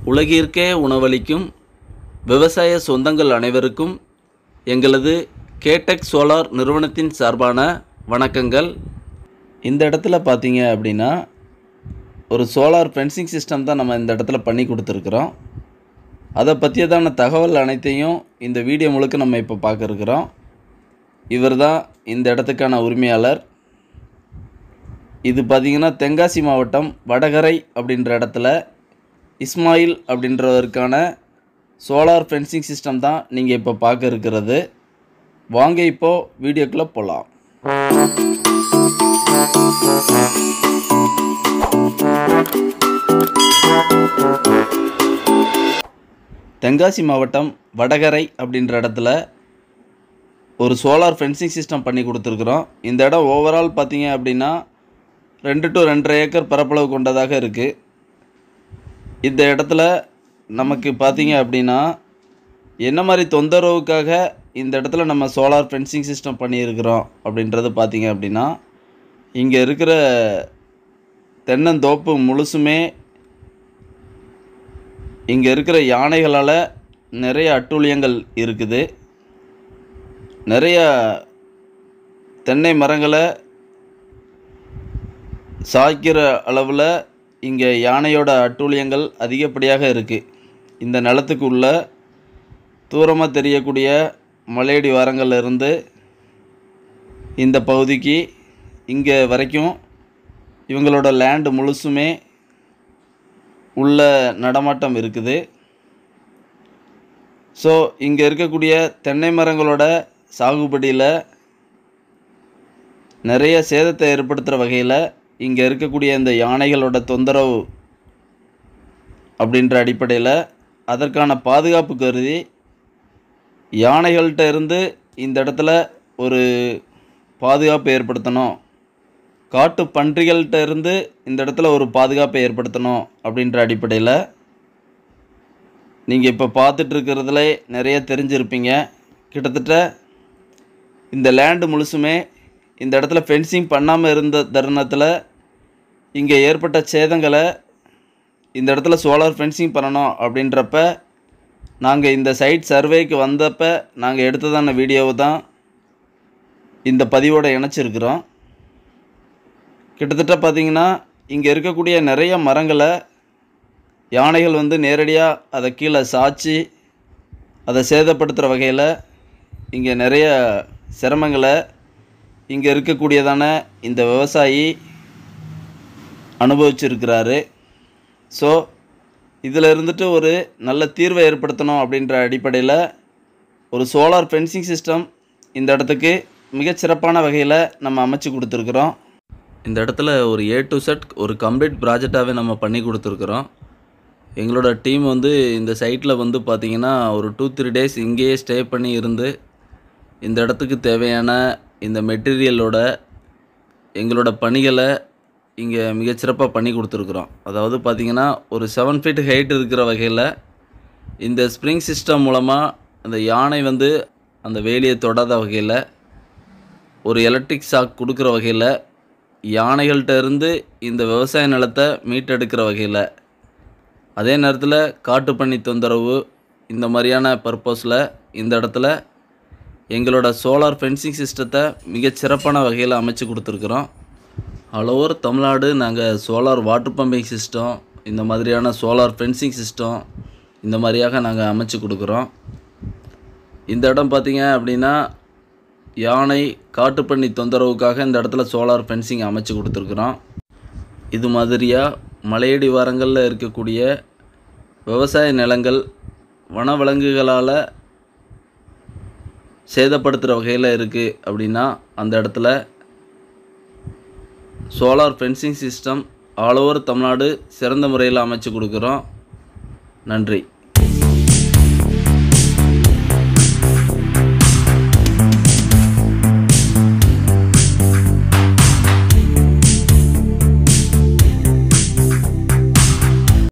உலகிற்கே உணவளிக்கும் விவசாய சொந்தங்கள் அனைவருக்கும் எங்களது கேடெக் சோலார் நிறுவனத்தின் சார்பான வணக்கங்கள் இந்த இடத்துல பார்த்தீங்க அப்படின்னா ஒரு சோலார் ஃபென்சிங் சிஸ்டம் தான் நம்ம இந்த இடத்துல பண்ணி கொடுத்துருக்குறோம் அதை பற்றியதான தகவல் அனைத்தையும் இந்த வீடியோ முழுக்க நம்ம இப்போ பார்க்க இருக்கிறோம் இவர் தான் இந்த இடத்துக்கான உரிமையாளர் இது பார்த்திங்கன்னா தென்காசி மாவட்டம் வடகரை அப்படின்ற இடத்துல இஸ்மாயில் அப்படின்றவருக்கான சோலார் ஃபென்சிங் சிஸ்டம் தான் நீங்கள் இப்போ பார்க்க இருக்கிறது வாங்க இப்போது வீடியோக்குள்ளே போகலாம் தென்காசி மாவட்டம் வடகரை அப்படின்ற இடத்துல ஒரு சோலார் ஃபென்சிங் சிஸ்டம் பண்ணி கொடுத்துருக்குறோம் இந்த இடம் ஓவரால் பார்த்தீங்க அப்படின்னா ரெண்டு டு ரெண்டரை ஏக்கர் பரப்பளவு கொண்டதாக இருக்குது இந்த இடத்துல நமக்கு பார்த்தீங்க அப்படின்னா என்ன மாதிரி தொந்தரவுக்காக இந்த இடத்துல நம்ம சோலார் ஃபென்சிங் சிஸ்டம் பண்ணியிருக்கிறோம் அப்படின்றது பார்த்தீங்க அப்படின்னா இங்கே இருக்கிற தென்னந்தோப்பு முழுசுமே இங்கே இருக்கிற யானைகளால் நிறைய அட்டூழியங்கள் இருக்குது நிறைய தென்னை மரங்களை சாய்க்கிற அளவில் இங்கே யானையோட அட்டூழியங்கள் அதிகப்படியாக இருக்குது இந்த நிலத்துக்கு உள்ள தூரமாக தெரியக்கூடிய மலையடி வாரங்கள்ல இருந்து இந்த பகுதிக்கு இங்கே வரைக்கும் இவங்களோட லேண்டு முழுசுமே உள்ள நடமாட்டம் இருக்குது ஸோ இங்கே இருக்கக்கூடிய தென்னை மரங்களோட சாகுபடியில் நிறைய சேதத்தை ஏற்படுத்துகிற வகையில் இங்கே இருக்கக்கூடிய இந்த யானைகளோட தொந்தரவு அப்படின்ற அடிப்படையில் அதற்கான பாதுகாப்பு கருதி யானைகள்கிட்ட இருந்து இந்த இடத்துல ஒரு பாதுகாப்பு ஏற்படுத்தணும் காட்டு பன்றிகள்கிட்ட இருந்து இந்த இடத்துல ஒரு பாதுகாப்பை ஏற்படுத்தணும் அப்படின்ற அடிப்படையில் நீங்கள் இப்போ பார்த்துட்டு இருக்கிறதுல நிறைய தெரிஞ்சிருப்பீங்க கிட்டத்தட்ட இந்த லேண்டு முழுசுமே இந்த இடத்துல ஃபென்சிங் பண்ணாமல் இருந்த தருணத்தில் இங்கே ஏற்பட்ட சேதங்களை இந்த இடத்துல சோலார் ஃபென்சிங் பண்ணணும் அப்படின்றப்ப நாங்கள் இந்த சைட் சர்வேக்கு வந்தப்ப நாங்கள் எடுத்ததான வீடியோவை தான் இந்த பதிவோட இணைச்சிருக்கிறோம் கிட்டத்தட்ட பார்த்திங்கன்னா இங்கே இருக்கக்கூடிய நிறைய மரங்களை யானைகள் வந்து நேரடியாக அதை கீழே சாய்ச்சி அதை சேதப்படுத்துகிற வகையில் இங்கே நிறைய சிரமங்களை இங்கே இருக்கக்கூடியதான இந்த விவசாயி அனுபவிச்சிருக்கிறாரு ஸோ இதில் இருந்துட்டு ஒரு நல்ல தீர்வை ஏற்படுத்தணும் அப்படின்ற அடிப்படையில் ஒரு சோலார் ஃபென்சிங் சிஸ்டம் இந்த இடத்துக்கு மிகச்சிறப்பான வகையில் நம்ம அமைச்சு கொடுத்துருக்குறோம் இந்த இடத்துல ஒரு ஏ டு செட் ஒரு கம்ப்ளீட் ப்ராஜெக்டாகவே நம்ம பண்ணி கொடுத்துருக்குறோம் எங்களோட டீம் வந்து இந்த சைட்டில் வந்து பார்த்திங்கன்னா ஒரு டூ த்ரீ டேஸ் இங்கேயே ஸ்டே பண்ணி இருந்து இந்த இடத்துக்கு தேவையான இந்த மெட்டீரியலோட எங்களோட பணிகளை இங்கே மிகச்சிறப்பாக பண்ணி கொடுத்துருக்குறோம் அதாவது பார்த்திங்கன்னா ஒரு செவன் ஃபீட் ஹைட் இருக்கிற வகையில் இந்த ஸ்ப்ரிங் சிஸ்டம் மூலமாக அந்த யானை வந்து அந்த வேலியை தொடாத வகையில் ஒரு எலக்ட்ரிக் ஷாக் கொடுக்குற வகையில் யானைகள்கிட்ட இருந்து இந்த விவசாய நிலத்தை மீட்டெடுக்கிற வகையில் அதே நேரத்தில் காட்டுப்பன்னி தொந்தரவு இந்த மாதிரியான பர்பஸில் இந்த இடத்துல எங்களோட சோலார் ஃபென்சிங் சிஸ்டத்தை மிகச்சிறப்பான வகையில் அமைச்சு கொடுத்துருக்குறோம் ஆல் ஓவர் தமிழ்நாடு நாங்கள் சோலார் வாட்டர் பம்பிங் சிஸ்டம் இந்த மாதிரியான சோலார் ஃபென்சிங் சிஸ்டம் இந்த மாதிரியாக நாங்கள் அமைச்சு கொடுக்குறோம் இந்த இடம் பார்த்தீங்க அப்படின்னா யானை காட்டுப்பன்னி தொந்தரவுக்காக இந்த இடத்துல சோலார் ஃபென்சிங் அமைச்சு கொடுத்துருக்குறோம் இது மாதிரியாக மலையடி வாரங்களில் இருக்கக்கூடிய விவசாய நிலங்கள் வனவிலங்குகளால் சேதப்படுத்துகிற வகையில் இருக்குது அப்படின்னா அந்த இடத்துல solar fencing system all over Tamil Nadu சிறந்த முறையில் அமைச்சு கொடுக்குறோம் நன்றி